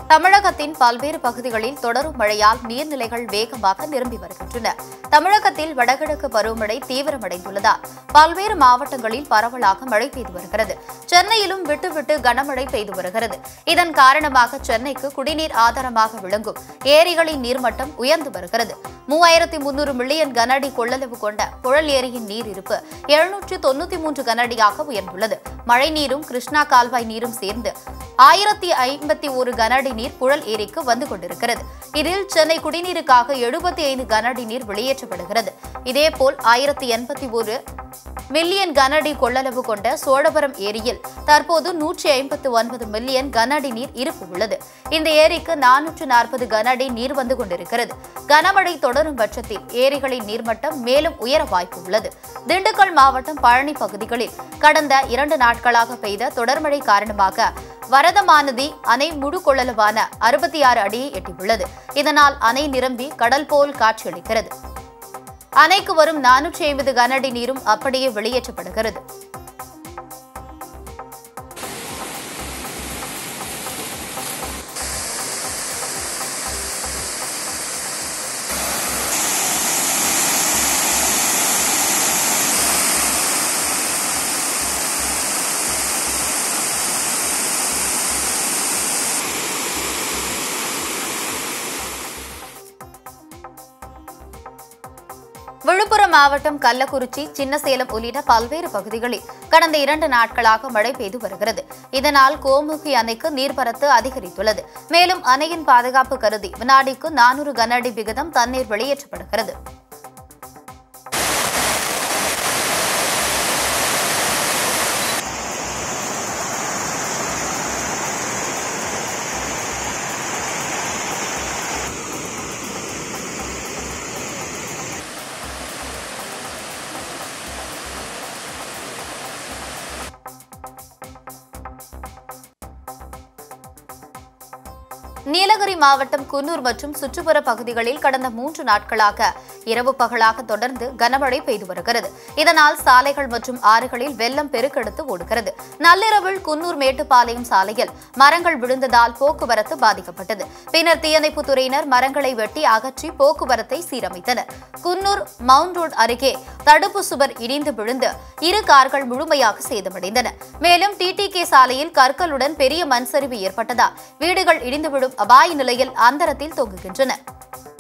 தமிழகத்தின் பல்வேறு பகுதிகளில் தொடரும் மழையால் நீர்நிலைகள் வேகமாக நிரம்பி வருகின்றன தமிழகத்தில் வடகிழக்கு பருவமழை தீவிரமடைந்துள்ளதால் பல்வேறு மாவட்டங்களில் பரவலாக மழை பெய்து வருகிறது சென்னையிலும் விட்டு விட்டு கனமழை பெய்து வருகிறது இதன் காரணமாக சென்னைக்கு குடிநீர் ஆதாரமாக விளங்கும் ஏரிகளின் நீர்மட்டம் உயர்ந்து வருகிறது மூவாயிரத்தி முன்னூறு மில்லியன் கனஅடி கொள்ளளவு கொண்ட புழல் ஏரியின் நீர் இருப்பு எழுநூற்று தொண்ணூத்தி மூன்று கனஅடியாக உயர்ந்துள்ளது மழை நீரும் கிருஷ்ணா கால்வாய் நீரும் சேர்ந்து ஆயிரத்தி ஐம்பத்தி ஒரு கனஅடி நீர் புழல் ஏரிக்கு வந்து கொண்டிருக்கிறது இதில் சென்னை குடிநீருக்காக எழுபத்தி ஐந்து கனஅடி நீர் வெளியேற்றப்படுகிறது இதேபோல் ஆயிரத்தி எண்பத்தி ஒரு மில்லியன் கனஅடி கொள்ளளவு கொண்ட சோழபுரம் ஏரியில் தற்போது நூற்றி ஐம்பத்து ஒன்பது மில்லியன் கனஅடி நீர் இருப்பு உள்ளது இந்த ஏரிக்கு நானூற்று நாற்பது கனஅடி நீர் வந்து கொண்டிருக்கிறது கனமழை தொடரும் பட்சத்தில் ஏரிகளின் நீர்மட்டம் மேலும் உயர வாய்ப்பு உள்ளது திண்டுக்கல் மாவட்டம் பழனி பகுதிகளில் கடந்த இரண்டு நாட்களாக பெய்த தொடர்மழை காரணமாக வரதமானதி அணை முழு கொள்ளளவான அறுபத்தி ஆறு அடியை எட்டியுள்ளது இதனால் அணை நிரம்பி கடல் போல் காட்சியளிக்கிறது அணைக்கு வரும் நானூற்றி ஐம்பது கனஅடி நீரும் அப்படியே வெளியேற்றப்படுகிறது விழுப்புரம் மாவட்டம் கள்ளக்குறிச்சி சின்னசேலம் உள்ளிட்ட பல்வேறு பகுதிகளில் கடந்த இரண்டு நாட்களாக மழை பெய்து வருகிறது இதனால் கோமுகி அணைக்கு நீர்வரத்து அதிகரித்துள்ளது மேலும் அணையின் பாதுகாப்பு கருதி வினாடிக்கு நானூறு கன அடி விகிதம் தண்ணீர் வெளியேற்றப்படுகிறது நீலகிரி மாவட்டம் குன்னூர் மற்றும் சுற்றுப்புற பகுதிகளில் கடந்த மூன்று நாட்களாக இரவு பகலாக தொடர்ந்து கனமழை பெய்து வருகிறது இதனால் சாலைகள் மற்றும் ஆறுகளில் வெள்ளம் பெருக்கெடுத்து ஓடுகிறது நள்ளிரவில் குன்னூர் மேட்டுப்பாளையம் சாலையில் மரங்கள் விழுந்ததால் போக்குவரத்து பாதிக்கப்பட்டது பின்னர் தீயணைப்புத் துறையினர் மரங்களை வெட்டி அகற்றி போக்குவரத்தை சீரமைத்தனர் குன்னூர் மவுண்ட் ரோட் அருகே தடுப்பு சுவர் இடிந்து விழுந்து இரு கார்கள் முழுமையாக சேதமடைந்தன மேலும் டிடிகே சாலையில் கற்களுடன் பெரிய மண் சரிவு ஏற்பட்டதால் வீடுகள் இடிந்து விழும் அபாய நிலையில் அந்தரத்தில் தொங்குகின்றன